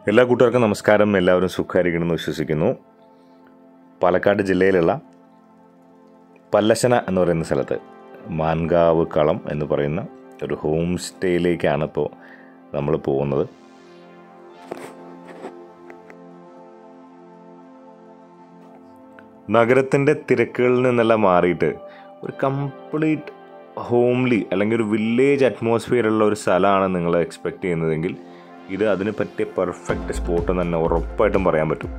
എല്ലാ കൂട്ടുകാർക്കും നമസ്കാരം എല്ലാവരും സുഖമായിരിക്കണമെന്ന് വിശ്വസിക്കുന്നു പാലക്കാട് ജില്ലയിലുള്ള പല്ലശന എന്ന് പറയുന്ന സ്ഥലത്ത് മാൻകാവ് കളം എന്ന് പറയുന്ന ഒരു ഹോം സ്റ്റേയിലേക്കാണ് ഇപ്പോൾ നമ്മൾ പോകുന്നത് നഗരത്തിൻ്റെ തിരക്കുകളിൽ നിന്നെല്ലാം മാറിയിട്ട് ഒരു കംപ്ലീറ്റ് ഹോംലി അല്ലെങ്കിൽ ഒരു വില്ലേജ് അറ്റ്മോസ്ഫിയർ ഉള്ള ഒരു സ്ഥലമാണ് നിങ്ങൾ എക്സ്പെക്റ്റ് ചെയ്യുന്നതെങ്കിൽ ഇത് അതിന് പറ്റിയ പെർഫെക്റ്റ് സ്പോട്ട് എന്ന് തന്നെ ഉറപ്പായിട്ടും പറയാൻ പറ്റും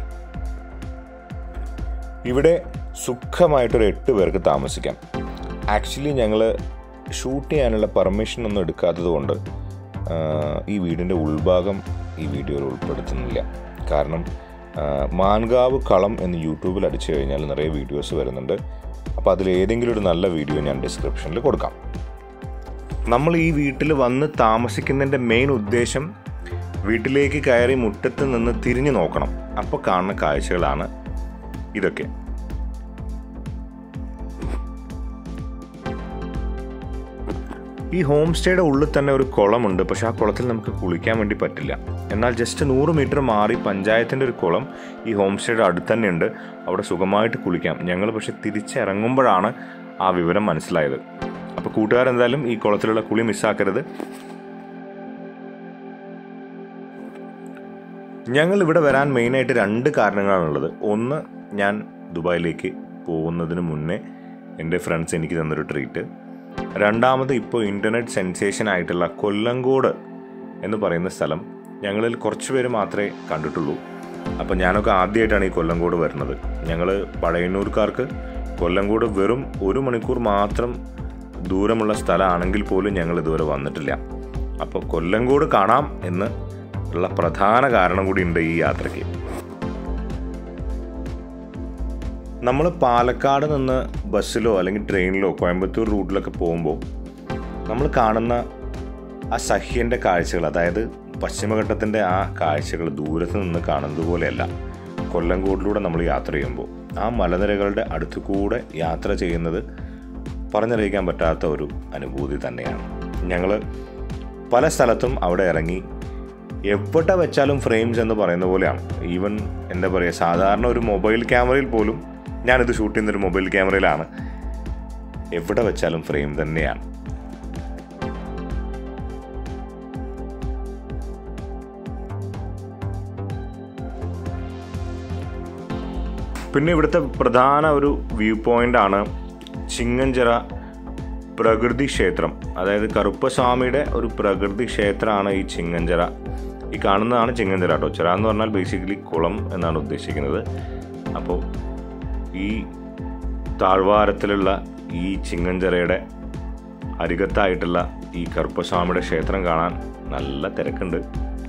ഇവിടെ സുഖമായിട്ടൊരു എട്ട് പേർക്ക് താമസിക്കാം ആക്ച്വലി ഞങ്ങൾ ഷൂട്ട് ചെയ്യാനുള്ള പെർമിഷൻ ഒന്നും എടുക്കാത്തത് കൊണ്ട് ഈ വീടിൻ്റെ ഉൾഭാഗം ഈ വീഡിയോയിൽ ഉൾപ്പെടുത്തുന്നില്ല കാരണം ആ, മാൻകാവ് കളം എന്ന് യൂട്യൂബിൽ അടിച്ചു കഴിഞ്ഞാൽ നിറയെ വീഡിയോസ് വരുന്നുണ്ട് അപ്പോൾ അതിൽ ഏതെങ്കിലും ഒരു നല്ല വീഡിയോ ഞാൻ ഡിസ്ക്രിപ്ഷനിൽ കൊടുക്കാം നമ്മൾ ഈ വീട്ടിൽ വന്ന് താമസിക്കുന്നതിൻ്റെ മെയിൻ ഉദ്ദേശം വീട്ടിലേക്ക് കയറി മുറ്റത്ത് നിന്ന് തിരിഞ്ഞു നോക്കണം അപ്പോൾ കാണുന്ന കാഴ്ചകളാണ് ഇതൊക്കെ ഈ ഹോം സ്റ്റേയുടെ ഉള്ളിൽ തന്നെ ഒരു കുളമുണ്ട് പക്ഷെ ആ കുളത്തിൽ നമുക്ക് കുളിക്കാൻ വേണ്ടി പറ്റില്ല എന്നാൽ ജസ്റ്റ് നൂറ് മീറ്റർ മാറി പഞ്ചായത്തിൻ്റെ ഒരു കുളം ഈ ഹോം സ്റ്റേയുടെ അടുത്ത് തന്നെ ഉണ്ട് അവിടെ സുഖമായിട്ട് കുളിക്കാം ഞങ്ങൾ പക്ഷെ തിരിച്ചിറങ്ങുമ്പോഴാണ് ആ വിവരം മനസ്സിലായത് അപ്പോൾ കൂട്ടുകാരെന്തായാലും ഈ കുളത്തിലുള്ള കുളി മിസ്സാക്കരുത് ഞങ്ങൾ ഇവിടെ വരാൻ മെയിനായിട്ട് രണ്ട് കാരണങ്ങളാണുള്ളത് ഒന്ന് ഞാൻ ദുബായിലേക്ക് പോകുന്നതിന് മുന്നേ എൻ്റെ ഫ്രണ്ട്സ് എനിക്ക് തന്നൊരു ട്രീറ്റ് രണ്ടാമത് ഇപ്പോൾ ഇൻ്റർനെറ്റ് സെൻസേഷൻ ആയിട്ടുള്ള കൊല്ലങ്കോട് എന്ന് പറയുന്ന സ്ഥലം ഞങ്ങളിൽ കുറച്ച് പേര് മാത്രമേ കണ്ടിട്ടുള്ളൂ അപ്പോൾ ഞാനൊക്കെ ആദ്യമായിട്ടാണ് ഈ കൊല്ലങ്കോട് വരുന്നത് ഞങ്ങൾ പഴയന്നൂർക്കാർക്ക് കൊല്ലങ്കോട് വെറും ഒരു മണിക്കൂർ മാത്രം ദൂരമുള്ള സ്ഥലമാണെങ്കിൽ പോലും ഞങ്ങൾ ഇതുവരെ വന്നിട്ടില്ല അപ്പോൾ കൊല്ലങ്കോട് കാണാം എന്ന് ഉള്ള പ്രധാന കാരണം കൂടി ഉണ്ട് ഈ യാത്രയ്ക്ക് നമ്മൾ പാലക്കാട് നിന്ന് ബസ്സിലോ അല്ലെങ്കിൽ ട്രെയിനിലോ കോയമ്പത്തൂർ റൂട്ടിലൊക്കെ പോകുമ്പോൾ നമ്മൾ കാണുന്ന ആ സഹ്യൻ്റെ കാഴ്ചകൾ അതായത് പശ്ചിമഘട്ടത്തിൻ്റെ ആ കാഴ്ചകൾ ദൂരത്ത് നിന്ന് കാണുന്നത് പോലെയല്ല കൊല്ലങ്കോടിലൂടെ നമ്മൾ യാത്ര ചെയ്യുമ്പോൾ ആ മലനിരകളുടെ അടുത്തു കൂടെ യാത്ര ചെയ്യുന്നത് പറഞ്ഞറിയിക്കാൻ പറ്റാത്ത ഒരു അനുഭൂതി തന്നെയാണ് ഞങ്ങൾ പല സ്ഥലത്തും അവിടെ ഇറങ്ങി എവിടെ വെച്ചാലും ഫ്രെയിംസ് എന്ന് പറയുന്ന പോലെയാണ് ഈവൻ എന്താ പറയുക സാധാരണ ഒരു മൊബൈൽ ക്യാമറയിൽ പോലും ഞാനിത് ഷൂട്ട് ചെയ്യുന്നൊരു മൊബൈൽ ക്യാമറയിലാണ് എവിടെ വെച്ചാലും ഫ്രെയിം തന്നെയാണ് പിന്നെ ഇവിടുത്തെ പ്രധാന ഒരു വ്യൂ പോയിന്റ് ആണ് ചിങ്ങഞ്ചിറ പ്രകൃതി ക്ഷേത്രം അതായത് കറുപ്പസ്വാമിയുടെ ഒരു പ്രകൃതി ക്ഷേത്രമാണ് ഈ ചിങ്ങഞ്ചിറ ഈ കാണുന്നതാണ് ചിങ്ങഞ്ചിറ കേട്ടോ ചിറ എന്ന് പറഞ്ഞാൽ ബേസിക്കലി കുളം എന്നാണ് ഉദ്ദേശിക്കുന്നത് അപ്പോൾ ഈ താഴ്വാരത്തിലുള്ള ഈ ചിങ്ങഞ്ചിറയുടെ അരികത്തായിട്ടുള്ള ഈ കറുപ്പസ്വാമിയുടെ ക്ഷേത്രം കാണാൻ നല്ല തിരക്കുണ്ട്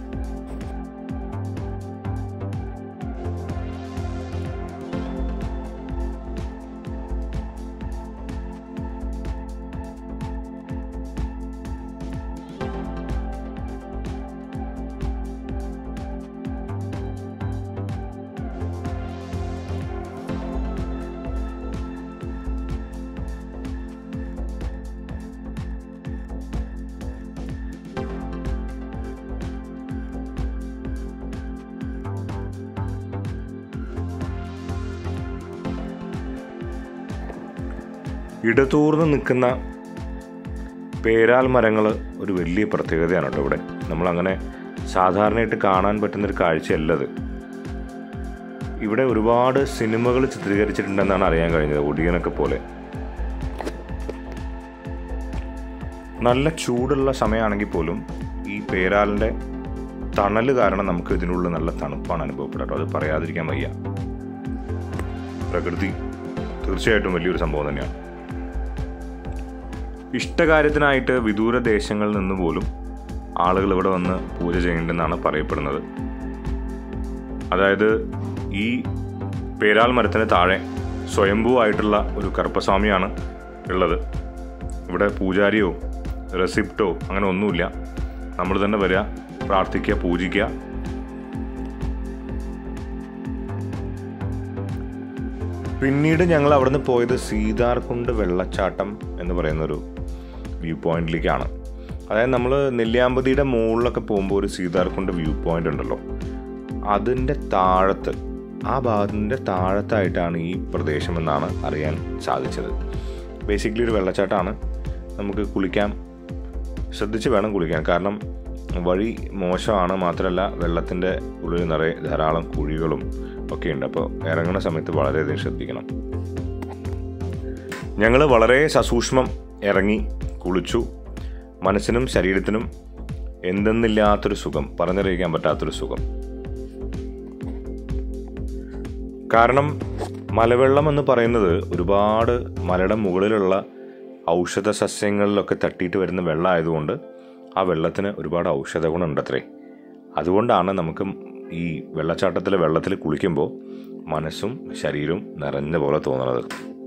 ഇടതൂർന്ന് നിൽക്കുന്ന പേരാൽ മരങ്ങൾ ഒരു വലിയ പ്രത്യേകതയാണ് കേട്ടോ ഇവിടെ നമ്മളങ്ങനെ സാധാരണയായിട്ട് കാണാൻ പറ്റുന്നൊരു കാഴ്ചയല്ല അത് ഇവിടെ ഒരുപാട് സിനിമകൾ ചിത്രീകരിച്ചിട്ടുണ്ടെന്നാണ് അറിയാൻ കഴിഞ്ഞത് ഒടിയനൊക്കെ പോലെ നല്ല ചൂടുള്ള സമയമാണെങ്കിൽ പോലും ഈ പേരാലിൻ്റെ തണൽ കാരണം നമുക്ക് ഇതിനുള്ളിൽ നല്ല തണുപ്പാണ് അനുഭവപ്പെടുക കേട്ടോ അത് പറയാതിരിക്കാൻ വയ്യ പ്രകൃതി തീർച്ചയായിട്ടും വലിയൊരു സംഭവം തന്നെയാണ് ഇഷ്ടകാര്യത്തിനായിട്ട് വിദൂര ദേശങ്ങളിൽ നിന്ന് പോലും ആളുകൾ ഇവിടെ വന്ന് പൂജ ചെയ്യേണ്ടെന്നാണ് പറയപ്പെടുന്നത് അതായത് ഈ പേരാൽ മരത്തിന് താഴെ സ്വയംഭൂ ഒരു കറുപ്പസ്വാമിയാണ് ഉള്ളത് ഇവിടെ പൂജാരിയോ റെസിപ്റ്റോ അങ്ങനെ ഒന്നുമില്ല നമ്മൾ തന്നെ വരിക പ്രാർത്ഥിക്കുക പൂജിക്കുക പിന്നീട് ഞങ്ങൾ അവിടുന്ന് പോയത് സീതാർകുണ്ട് വെള്ളച്ചാട്ടം എന്ന് പറയുന്ന ഒരു വ്യൂ പോയിന്റിലേക്കാണ് അതായത് നമ്മൾ നെല്ലിയാമ്പതിയുടെ മുകളിലൊക്കെ പോകുമ്പോൾ ഒരു സീതാർകുണ്ട് വ്യൂ പോയിന്റ് ഉണ്ടല്ലോ അതിൻ്റെ താഴത്ത് ആ ഭാഗത്തിൻ്റെ താഴത്തായിട്ടാണ് ഈ പ്രദേശമെന്നാണ് അറിയാൻ സാധിച്ചത് ബേസിക്കലി ഒരു വെള്ളച്ചാട്ടമാണ് നമുക്ക് കുളിക്കാം ശ്രദ്ധിച്ച് വേണം കുളിക്കാൻ കാരണം വഴി മോശമാണ് മാത്രമല്ല വെള്ളത്തിൻ്റെ ഉള്ളിൽ നിറയെ ധാരാളം കുഴികളും ഒക്കെ ഉണ്ട് അപ്പോൾ ഇറങ്ങുന്ന സമയത്ത് വളരെയധികം ശ്രദ്ധിക്കണം ഞങ്ങൾ വളരെ സസൂക്ഷ്മം ഇറങ്ങി കുളിച്ചു മനസ്സിനും ശരീരത്തിനും എന്തെന്നില്ലാത്തൊരു സുഖം പറഞ്ഞറിയിക്കാൻ പറ്റാത്തൊരു സുഖം കാരണം മലവെള്ളം എന്ന് പറയുന്നത് ഒരുപാട് മലയുടെ മുകളിലുള്ള ഔഷധ സസ്യങ്ങളിലൊക്കെ തട്ടിയിട്ട് വരുന്ന വെള്ളമായതുകൊണ്ട് ആ വെള്ളത്തിന് ഒരുപാട് ഔഷധ ഗുണമുണ്ട് അത്രേ അതുകൊണ്ടാണ് നമുക്ക് ഈ വെള്ളച്ചാട്ടത്തിലെ വെള്ളത്തിൽ കുളിക്കുമ്പോൾ മനസ്സും ശരീരവും നിറഞ്ഞ പോലെ തോന്നുന്നത്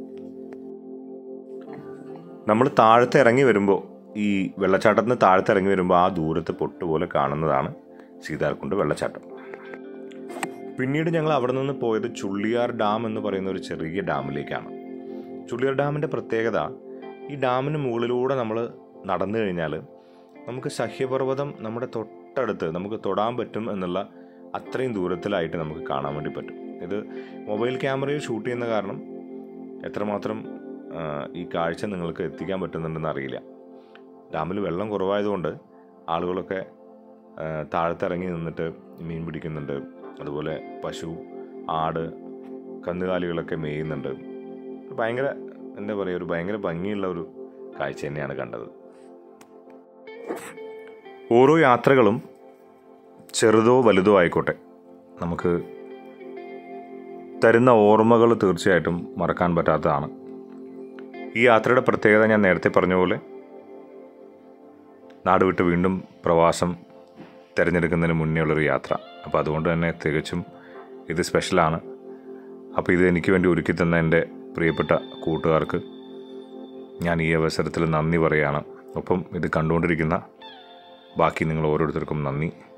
നമ്മൾ താഴത്ത് ഇറങ്ങി വരുമ്പോൾ ഈ വെള്ളച്ചാട്ടത്തിന് താഴത്ത് ഇറങ്ങി വരുമ്പോൾ ആ ദൂരത്ത് പൊട്ടുപോലെ കാണുന്നതാണ് സീതാർകുണ്ട് വെള്ളച്ചാട്ടം പിന്നീട് ഞങ്ങൾ അവിടെ നിന്ന് പോയത് ചുള്ളിയാർ ഡാം എന്ന് പറയുന്ന ഒരു ചെറിയ ഡാമിലേക്കാണ് ചുള്ളിയാർ ഡാമിൻ്റെ പ്രത്യേകത ഈ ഡാമിന് മുകളിലൂടെ നമ്മൾ നടന്നു കഴിഞ്ഞാൽ നമുക്ക് സഹ്യപർവ്വതം നമ്മുടെ തൊട്ടടുത്ത് നമുക്ക് തൊടാൻ പറ്റും എന്നുള്ള അത്രയും ദൂരത്തിലായിട്ട് നമുക്ക് കാണാൻ വേണ്ടി പറ്റും ഇത് മൊബൈൽ ക്യാമറയിൽ ഷൂട്ട് ചെയ്യുന്ന കാരണം എത്രമാത്രം ആ, ഈ കാഴ്ച നിങ്ങൾക്ക് എത്തിക്കാൻ പറ്റുന്നുണ്ടെന്ന് അറിയില്ല ഡാമിൽ വെള്ളം കുറവായതുകൊണ്ട് ആളുകളൊക്കെ ആ, താഴത്തിറങ്ങി നിന്നിട്ട് മീൻ പിടിക്കുന്നുണ്ട് അതുപോലെ പശു ആട് കന്നുകാലികളൊക്കെ മേയുന്നുണ്ട് ഭയങ്കര എന്താ പറയുക ഒരു ഭയങ്കര ഭംഗിയുള്ള ഒരു കാഴ്ച തന്നെയാണ് കണ്ടത് ഓരോ യാത്രകളും ചെറുതോ വലുതോ ആയിക്കോട്ടെ നമുക്ക് തരുന്ന ഓർമ്മകൾ തീർച്ചയായിട്ടും മറക്കാൻ പറ്റാത്തതാണ് ഈ യാത്രയുടെ പ്രത്യേകത ഞാൻ നേരത്തെ പറഞ്ഞ പോലെ നാട് വിട്ട് വീണ്ടും പ്രവാസം തിരഞ്ഞെടുക്കുന്നതിന് മുന്നേ ഉള്ളൊരു യാത്ര അപ്പോൾ അതുകൊണ്ട് തന്നെ തികച്ചും ഇത് സ്പെഷ്യലാണ് അപ്പോൾ ഇത് എനിക്ക് വേണ്ടി ഒരുക്കി തന്ന എൻ്റെ പ്രിയപ്പെട്ട കൂട്ടുകാർക്ക് ഞാൻ ഈ അവസരത്തിൽ നന്ദി പറയുകയാണ് ഒപ്പം ഇത് കണ്ടുകൊണ്ടിരിക്കുന്ന ബാക്കി നിങ്ങൾ ഓരോരുത്തർക്കും നന്ദി